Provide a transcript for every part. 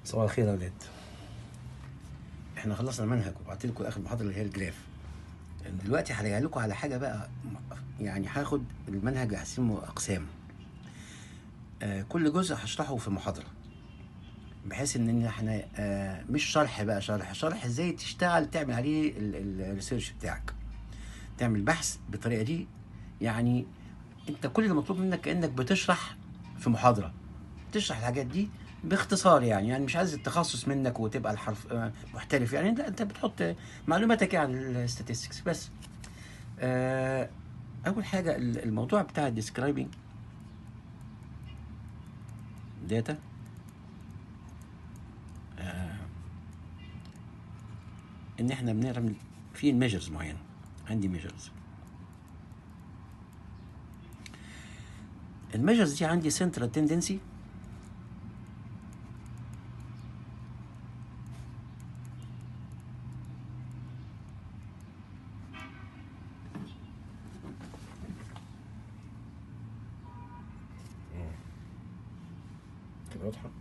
صباح الخير يا ولاد احنا خلصنا المنهج وبعت لكم اخر محاضره اللي هي الجراف دلوقتي هرجع لكم على حاجه بقى يعني هاخد المنهج هقسمه اقسام آه كل جزء هشرحه في محاضره بحيث ان احنا آه مش شرح بقى شرح شرح ازاي تشتغل تعمل عليه الريسيرش بتاعك تعمل بحث بالطريقه دي يعني انت كل اللي مطلوب منك كانك بتشرح في محاضره تشرح الحاجات دي باختصار يعني يعني مش عايز التخصص منك وتبقى الحرف آه، محترف يعني لا انت بتحط معلوماتك عن الستاتستكس بس آه، اول حاجه الموضوع بتاع الديسكرايبنج داتا ان احنا بنعمل في ميجرز معينه عندي ميجرز الميجرز دي عندي سنترال تندنسي كده واضحه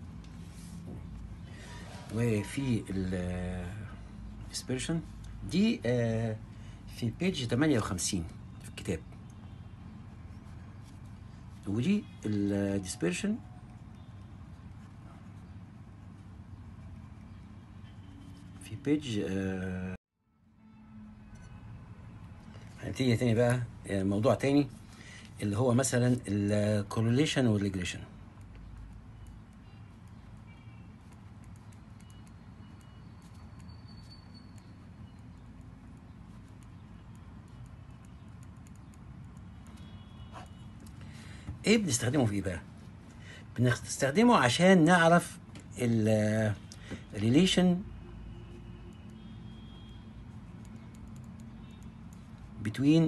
وفي الديسبرشن دي آه، في بيج 58 في الكتاب ودي الديسبرشن في بيج آه، هنبتدي تاني بقى آه، موضوع تاني اللي هو مثلا الكورليشن والريجريشن ايه بنستخدمه في ايه بقى بنستخدمه عشان نعرف الريليشن between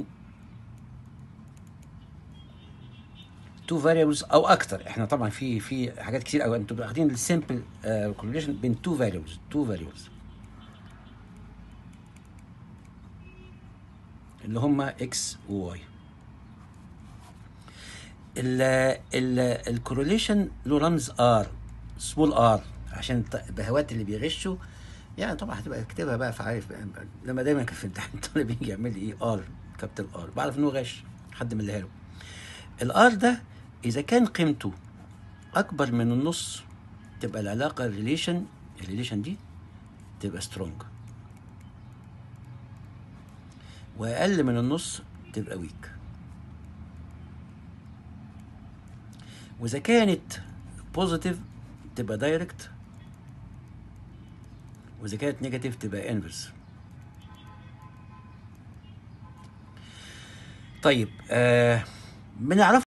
تو variables او اكتر احنا طبعا في في حاجات كتير قوي انتوا واخدين السمبل كورليشن بين تو variables تو variables اللي هما اكس وواي الكورليشن له رمز ار سمول ار عشان البهوات اللي بيغشوا يعني طبعا هتبقى اكتبها بقى فعارف بقى لما دايما كان في الامتحان الطالب يجي يعمل لي ايه ار كابيتال ار بعرف ان هو غش حد من اللي له الار ده اذا كان قيمته اكبر من النص تبقى العلاقه الريليشن الريليشن دي تبقى سترونج واقل من النص تبقى ويك واذا كانت بوزيتيف تبقى دايركت واذا كانت نيجاتيف تبقى انفرس طيب آه بنعرف